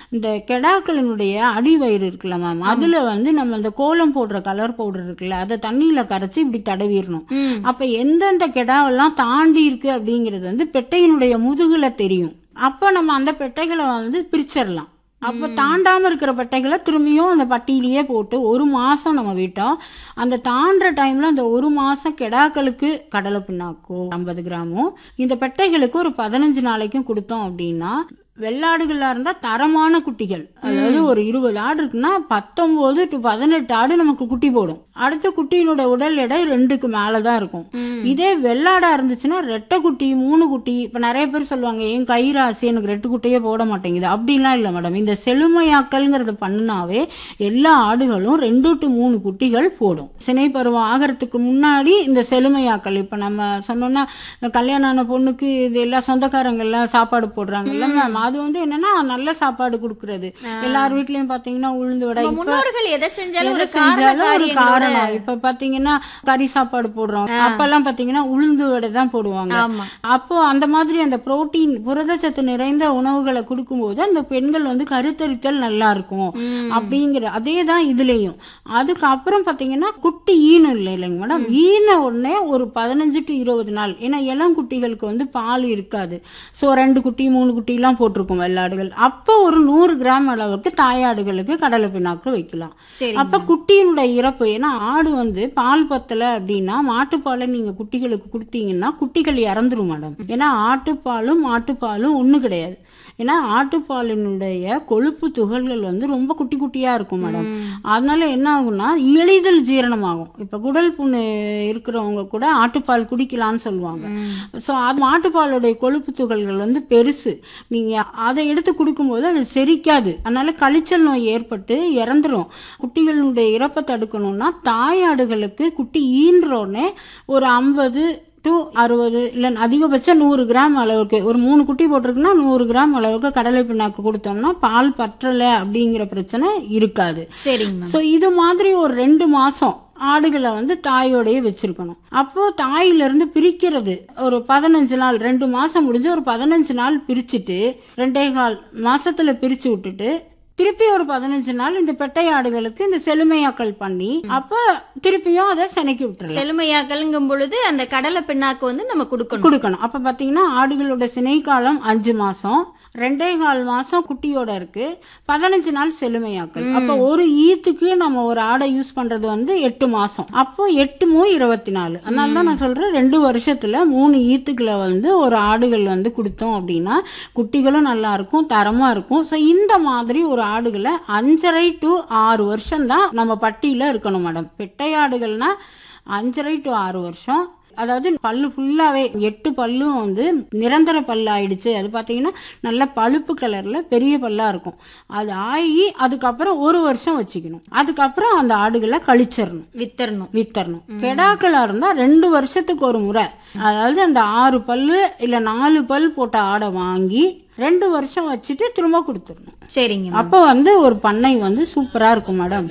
இந்த கெடாக்களினுடைய அடிவயிறு இருக்குல்ல மேம் அதுல வந்து நம்ம இந்த கோலம் போடுற கலர் பவுடர் இருக்குல்ல அதை தண்ணியில கரைச்சி இப்படி தடவிடணும் அப்ப எந்தெந்த கெடாவெல்லாம் தாண்டி இருக்கு அப்படிங்கிறது வந்து பெட்டையினுடைய முதுகுல தெரியும் அப்ப நம்ம அந்த பெட்டைகளை வந்து பிரிச்சிடலாம் அப்போ தாண்டாம இருக்கிற பெட்டைகளை திரும்பியும் அந்த பட்டியிலேயே போட்டு ஒரு மாசம் நம்ம விட்டோம் அந்த தாண்டுற டைம்ல அந்த ஒரு மாசம் கெடாக்களுக்கு கடலை பிண்ணாக்கும் ஐம்பது கிராமும் இந்த பெட்டைகளுக்கு ஒரு பதினஞ்சு நாளைக்கும் கொடுத்தோம் அப்படின்னா வெள்ளாடுகளா இருந்தா தரமான குட்டிகள் அதாவது ஒரு இருபது ஆடு இருக்குன்னா பத்தொன்பது டு பதினெட்டு ஆடு நமக்கு குட்டி போடும் அடுத்த குட்டியினோட உடல் எடை ரெண்டுக்கு மேலதான் இருக்கும் இதே வெள்ளாடா இருந்துச்சுன்னா ரெட்டை குட்டி மூணு குட்டி இப்ப நிறைய பேர் சொல்லுவாங்க என் கயிறாசி எனக்கு ரெட்டு குட்டியே போட மாட்டேங்குது அப்படிலாம் இல்லை மேடம் இந்த செழுமையாக்கல்ங்கிறத பண்ணுனாவே எல்லா ஆடுகளும் ரெண்டு டு மூணு குட்டிகள் போடும் சினை பருவம் ஆகிறதுக்கு முன்னாடி இந்த செழுமையாக்கல் இப்ப நம்ம சொன்னோம்னா கல்யாணம் ஆன பொண்ணுக்கு இது எல்லா சொந்தக்காரங்க எல்லாம் சாப்பாடு போடுறாங்கல்ல மேம் அது வந்து என்னன்னா நல்ல சாப்பாடு கொடுக்கறது எல்லார் வீட்லயும் பாத்தீங்கன்னா உளுந்து வடை நம்ம இப்ப முன்னோர்கள் எதை செஞ்சாலும் ஒரு எதை செஞ்சாலும் ஒரு காரண காரணம் இப்ப பாத்தீங்கன்னா கறி சாப்பாடு போடுறோம் அப்பெல்லாம் பாத்தீங்கன்னா உளுந்து வடை தான் போடுவாங்க ஆமா அப்போ அந்த மாதிரி அந்த புரோட்டீன் புரதச்சத்து நிறைந்த உணவுகளை கொடுக்கும்போது அந்த பெண்கள் வந்து கருத்தரித்தல் நல்லா இருக்கும் அப்படிங்கிற அதே தான் இதுலயும் அதுக்கப்புறம் பாத்தீங்கன்னா குட்டி ஈனும் இல்லை இல்லைங்க மேடம் ஈன உடனே ஒரு பதினஞ்சு டு இருபது நாள் ஏன்னா இளம் குட்டிகளுக்கு வந்து பால் இருக்காது ஸோ ரெண்டு குட்டி மூணு குட்டி எல்லாம் போட்டிருக்கும் வெள்ளாடுகள் அப்போ ஒரு நூறு கிராம் அளவுக்கு தாயாடுகளுக்கு கடலை பிண்ணாக்கு வைக்கலாம் சரி அப்ப குட்டியினுடைய இறப்பு ஏன்னா ஆடு வந்து பால் பத்தல அப்படின்னா மாட்டுப்பாலை நீங்க குட்டிகளுக்கு கொடுத்தீங்கன்னா குட்டிகள் இறந்துரும் மேடம் ஏன்னா ஆட்டுப்பாலும் மாட்டுப்பாலும் ஒண்ணு கிடையாது ஏன்னா ஆட்டுப்பாலினுடைய கொழுப்பு துகள்கள் வந்து ரொம்ப குட்டி குட்டியா இருக்கும் மேடம் அதனால என்ன ஆகும்னா எளிதில் ஜீரணமாகும் இப்ப குடல் புண்ணு இருக்கிறவங்க கூட ஆட்டுப்பால் குடிக்கலாம்னு சொல்லுவாங்க ஸோ அது மாட்டுப்பாலுடைய கொழுப்பு துகள்கள் வந்து பெருசு நீங்க அதை எடுத்து கொடுக்கும்போது அது செரிக்காது அதனால கழிச்சல் நோய் ஏற்பட்டு இறந்துரும் குட்டிகளுடைய இறப்பை தடுக்கணும்னா தாயாடுகளுக்கு குட்டி ஈன்றோடனே ஒரு ஐம்பது டு அறுபது இல்லை அதிகபட்சம் நூறு கிராம் அளவுக்கு ஒரு மூணு குட்டி போட்டிருக்குன்னா நூறு கிராம் அளவுக்கு கடலை பிண்ணாக்கு கொடுத்தோம்னா பால் பற்றலை அப்படிங்கிற பிரச்சனை இருக்காது சரிங்க மேம் ஸோ இது மாதிரி ஒரு ரெண்டு மாசம் ஆடுகளை வந்து தாயோடயே வச்சிருக்கணும் அப்போ தாயில இருந்து பிரிக்கிறது ஒரு பதினஞ்சு நாள் ரெண்டு மாசம் முடிஞ்சு ஒரு பதினஞ்சு நாள் பிரிச்சுட்டு ரெண்டே கால் மாசத்துல பிரிச்சு விட்டுட்டு திருப்பி ஒரு பதினஞ்சு நாள் இந்த பெட்டை ஆடுகளுக்கு இந்த செழுமையாக்கல் பண்ணி அப்ப திருப்பியும் அதை செனைக்கி விட்டுறலாம் செழுமையாக்கல்ங்கும் பொழுது அந்த கடலை பிண்ணாக்கு வந்து நம்ம கொடுக்கணும் கொடுக்கணும் அப்ப பாத்தீங்கன்னா ஆடுகளோட சினை காலம் அஞ்சு மாசம் ரெண்டே கால் மாசம் குட்டியோட இருக்கு பதினஞ்சு நாள் செழுமையாக்கல் அப்ப ஒரு ஈத்துக்கு நம்ம ஒரு ஆடை யூஸ் பண்றது வந்து எட்டு மாசம் அப்போ எட்டு மூ இருபத்தி நாலு அதனால தான் நான் சொல்றேன் ரெண்டு வருஷத்துல மூணு ஈத்துக்களை வந்து ஒரு ஆடுகள் வந்து கொடுத்தோம் அப்படின்னா குட்டிகளும் நல்லா இருக்கும் தரமா இருக்கும் ஸோ இந்த மாதிரி ஒரு ஆடுகளை அஞ்சரை டு ஆறு வருஷம் தான் நம்ம பட்டியல இருக்கணும் மேடம் பெட்டை ஆடுகள்னா அஞ்சரை டு ஆறு வருஷம் அதாவது பல்லு ஃபுல்லாவே எட்டு பல்லும் வந்து நிரந்தர பல்லு ஆயிடுச்சு அது பார்த்தீங்கன்னா நல்ல பழுப்பு கலர்ல பெரிய பல்லா இருக்கும் அது ஆகி அதுக்கப்புறம் ஒரு வருஷம் வச்சுக்கணும் அதுக்கப்புறம் அந்த ஆடுகளை கழிச்சிடணும் வித்தரணும் வித்தரணும் கெடாக்களா இருந்தா ரெண்டு வருஷத்துக்கு ஒரு முறை அதாவது அந்த ஆறு பல்லு இல்ல நாலு பல் போட்ட ஆடை வாங்கி ரெண்டு வருஷம் வச்சுட்டு திரும்ப கொடுத்துடணும் சரிங்க மேம். அப்போ வந்து ஒரு பண்ணை வந்து சூப்பரா இருக்கும் மேடம்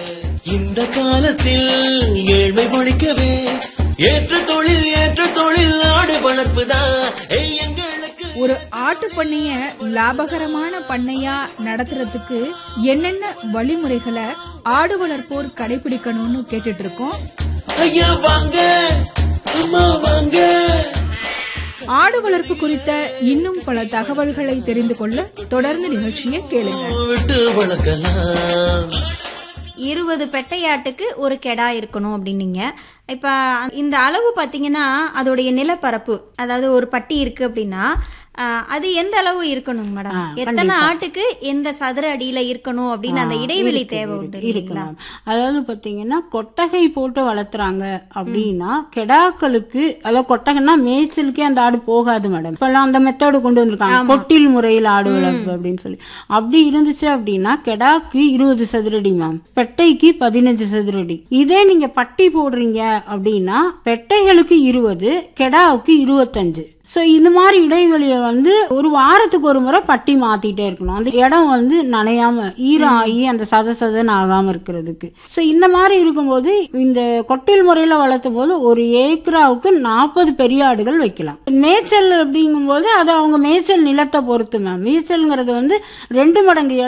இந்த காலத்தில் ஏழ்மை ஒழிக்கவே ஏற்ற தொழில் ஏற்ற தொழில் ஆடு வளர்ப்புதான் ஏய், எங்களுக்கு ஒரு ஆட்டு பண்ணைய லாபகரமான பண்ணையா நடத்துறதுக்கு என்னென்ன வழிமுறைகளை ஆடு வளர்ப்போர் கடைபிடிக்கணும்னு கேட்டுட்டு இருக்கோம் ஐயா வாங்க அம்மா வாங்க ஆடு வளர்ப்பு குறித்த இன்னும் பல தகவல்களை தெரிந்து கொள்ள தொடர்ந்து நிகழ்ச்சியை கேளுங்க விட்டு வளர்க்கலாம் இருபது பெட்டையாட்டுக்கு ஒரு கெடா இருக்கணும் அப்படின்னீங்க இப்ப இந்த அளவு பாத்தீங்கன்னா அதோடைய நிலப்பரப்பு அதாவது ஒரு பட்டி இருக்கு அப்படின்னா ஆஹ், அது எந்த அளவு இருக்கணும் மேடம் ஆ, எத்தனை கண்டிப்பா. ஆட்டுக்கு எந்த சதுர அடியில இருக்கணும் அப்படின்னு அந்த இடைவெளி தேவை உண்டு இருக்கு இல்லைங்களா மேம் அதாவது பாத்தீங்கன்னா கொட்டகை போட்டு வளர்த்துறாங்க அப்படின்னா கெடாக்களுக்கு அதாவது கொட்டகைன்னா மேய்ச்சலுக்கே அந்த ஆடு போகாது மேடம் இப்பெல்லாம் அந்த மெத்தடு கொண்டு வந்திருக்காங்க கொட்டில் முறையில் ஆடு வளர்ப்பு அப்படின்னு சொல்லி அப்படி இருந்துச்சு அப்படின்னா கெடாக்கு இருபது சதுரடி மேம் பெட்டைக்கு பதினஞ்சு சதுரடி இதே நீங்க பட்டி போடுறீங்க அப்படின்னா பெட்டைகளுக்கு இருபது கெடாவுக்கு இருபத்தஞ்சு ஸோ இந்த மாதிரி இடைவெளியை வந்து ஒரு வாரத்துக்கு ஒரு முறை பட்டி மாத்திட்டே இருக்கணும் அந்த இடம் வந்து நனையாம ஈரம் ஆகி அந்த சத சதன்னு ஆகாம இருக்கிறதுக்கு ஸோ இந்த மாதிரி இருக்கும்போது இந்த கொட்டில் முறையில வளர்த்தும் போது ஒரு ஏக்கராவுக்கு நாற்பது பெரிய ஆடுகள் வைக்கலாம் மேய்ச்சல் அப்படிங்கும்போது அது அவங்க மேய்ச்சல் நிலத்தை பொறுத்து மேம் மேய்ச்சல்ங்கிறது வந்து ரெண்டு மடங்கு